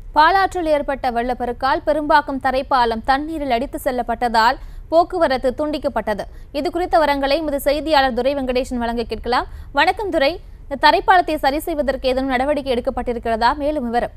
பாலாற்றில் ஏற்பட்ட வெள்ளப்பெருக்கால் பெரும்பாக்கம் தரைப்பாலம் தண்ணீரில் அடித்து செல்லப்பட்டதால் போக்குவரத்து துண்டிக்கப்பட்டது இது குறித்த விவரங்களை எமது செய்தியாளர் துரை வெங்கடேசன் வழங்க கேட்கலாம் வணக்கம் துரை இந்த தரைப்பாலத்தை சரி செய்வதற்கு ஏதேனும் நடவடிக்கை எடுக்கப்பட்டிருக்கிறதா மேலும் விவரம்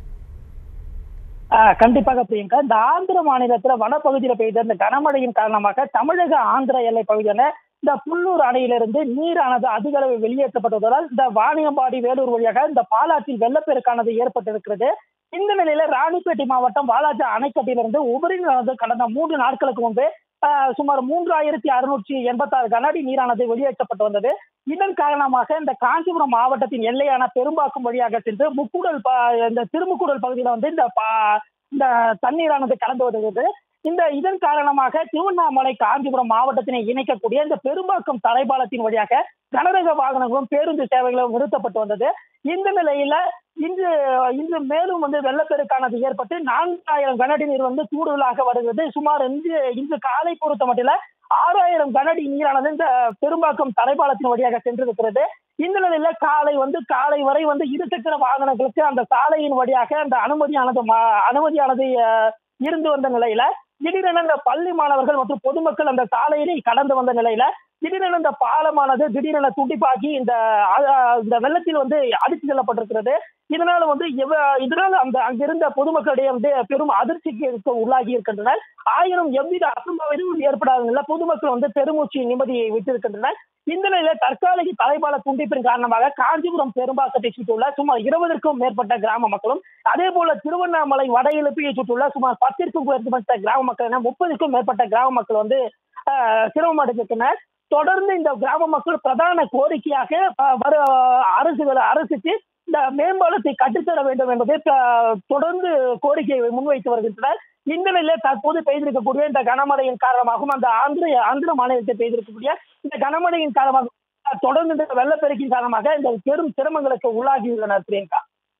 ஆஹ் கண்டிப்பாக பிரியங்கா இந்த ஆந்திர மாநிலத்துல வனப்பகுதியில பெய்த இந்த கனமழையின் காரணமாக தமிழக ஆந்திர எல்லை பகுதியான இந்த புல்லூர் அணையிலிருந்து நீரானது அதிக அளவு வெளியேற்றப்பட்டதால் இந்த வாணியம்பாடி வேலூர் வழியாக இந்த பாலாற்றில் வெள்ளப்பெருக்கானது ஏற்பட்டிருக்கிறது இந்த நிலையில ராணிப்பேட்டை மாவட்டம் வாலாஜா அணைக்கட்டிலிருந்து உபரி நீரானது கடந்த மூன்று நாட்களுக்கு முன்பு ஆஹ் சுமார் மூன்றாயிரத்தி அறுநூற்றி எண்பத்தாறு கனஅடி நீரானது வெளியேற்றப்பட்டு வந்தது இதன் காரணமாக இந்த காஞ்சிபுரம் மாவட்டத்தின் எல்லையான பெரும்பாக்கம் வழியாக சென்று முக்கூடல் ப- இந்த திருமுக்கூடல் பகுதியில வந்து இந்த பா- இந்த தண்ணீரானது கலந்து வருகிறது இந்த இதன் காரணமாக திருவண்ணாமலை காஞ்சிபுரம் மாவட்டத்தினை இணைக்கக்கூடிய இந்த பெரும்பாக்கம் தரைப்பாலத்தின் வழியாக கனரக வாகனங்களும் பேருந்து சேவைகளும் நிறுத்தப்பட்டு வந்தது இந்த நிலையில இன்று இன்று மேலும் வந்து வெள்ளப்பெருக்கானது ஏற்பட்டு நான்காயிரம் கனஅடி நீர் வந்து கூடுதலாக வருகிறது சுமார் இன்று இன்று காலை பொறுத்த மட்டில ஆறாயிரம் கனஅடி நீரானது இந்த பெரும்பாக்கம் தரைப்பாலத்தின் வழியாக சென்றிருக்கிறது இந்த நிலையில காலை வந்து காலை வரை வந்து இருசக்கர வாகனங்களுக்கு அந்த சாலையின் வழியாக அந்த அனுமதியானது மா- அனுமதியானது அஹ், இருந்து வந்த நிலையில திடீரென இந்த பள்ளி மாணவர்கள் மற்றும் பொதுமக்கள் அந்த சாலையிலே கடந்து வந்த நிலையில திடீரென இந்த பாலமானது திடீரென துண்டிப்பாக்கி இந்த அஹ், இந்த வெள்ளத்தில் வந்து அடித்து செல்லப்பட்டிருக்கிறது இதனால வந்து எவ- இதனால அந்த அங்கிருந்த பொதுமக்களிடையே வந்து பெரும் அதிர்ச்சிக்கு இருக்க- உள்ளாகி இருக்கின்றனர் ஆயினும் எவ்வித அசம்பாவிதமும் ஏற்படாத நிலையில பொதுமக்கள் வந்து பெருமூச்சு நிம்மதியை விட்டிருக்கின்றனர் இந்த நிலையில தற்காலிக தலைபால துண்டிப்பின் காரணமாக காஞ்சிபுரம் பெரும்பாக்கத்தை சுற்றியுள்ள சுமார் இருபதற்கும் மேற்பட்ட கிராம மக்களும் அதே போல திருவண்ணாமலை வட இழுப்பியை சுற்றியுள்ள சுமார் பத்திற்கும் மேற்பட்ட கிராம மக்கள் என முப்பதுக்கும் மேற்பட்ட கிராம மக்கள் வந்து ஆஹ், சிரமம் அடைந்திருக்கின்றனர் தொடர்ந்து இந்த கிராம மக்கள் பிரதான கோரிக்கையாக ஆஹ், வர அரசுகள் அரசுக்கு இந்த மேம்பாலத்தை கட்டித்தர வேண்டும் என்பதை ஆஹ், தொடர்ந்து கோரிக்கையை முன்வைத்து வருகின்றனர் இந்த நிலையில தற்போது பெய்திருக்கக்கூடிய இந்த கனமழையின் காரணமாகவும் அந்த ஆந்திர ஆந்திர மாநிலத்தில் பெய்திருக்கக்கூடிய இந்த கனமழையின் காரணமாக அஹ், தொடர்ந்து இந்த வெள்ளப்பெருக்கின் காரணமாக இந்த பெரும் சிரமங்களுக்கு உள்ளாகியுள்ளனர் பிரியங்கா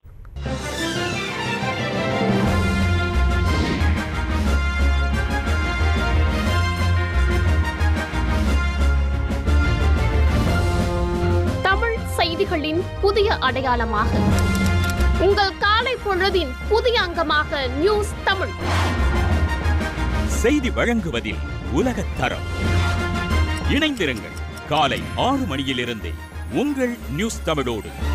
தமிழ் செய்திகளின் புதிய அடையாளமாக உங்கள் காலை பொழுதின் புதிய அங்கமாக நியூஸ் தமிழ் செய்தி வழங்குவதில் உலகத் தரம் இணைந்திருங்கள் காலை ஆறு மணியிலிருந்தே உங்கள் நியூஸ் தமிழோடு